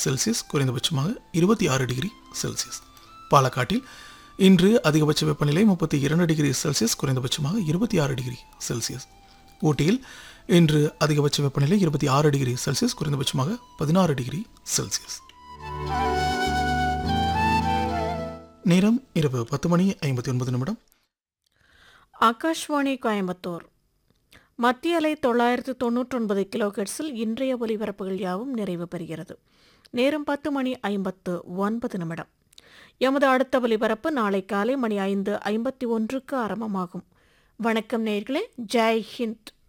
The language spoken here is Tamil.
செல்சியஸ் குறைந்தபட்சமாக இருபத்தி ஆறு டிகிரி செல்சியஸ் பாலக்காட்டில் இன்று அதிகபட்ச வெப்பநிலை முப்பத்தி இரண்டு டிகிரி செல்சியஸ் குறைந்தபட்சமாக இருபத்தி ஆறு டிகிரி செல்சியஸ் ஊட்டியில் இன்று அதிகபட்ச வெப்பநிலை இருபத்தி ஆறு டிகிரி செல்சியஸ் குறைந்தபட்சமாக பதினாறு டிகிரி செல்சியஸ் நேரம் இரவு பத்து மணி ஐம்பத்தி ஒன்பது நிமிடம் ஆகாஷ்வாணி கோயம்புத்தூர் மத்திய அலை தொள்ளாயிரத்து தொண்ணூற்றொன்பது கிலோஹெர்ட்ஸில் இன்றைய ஒலிபரப்புகள் யாவும் நிறைவு பெறுகிறது நேரம் பத்து மணி ஐம்பத்து ஒன்பது நிமிடம் எமது அடுத்த ஒலிபரப்பு நாளை காலை மணி ஐந்து ஐம்பத்தி ஒன்றுக்கு ஆரம்பமாகும் வணக்கம் நேர்களே ஜெய் ஹிந்த்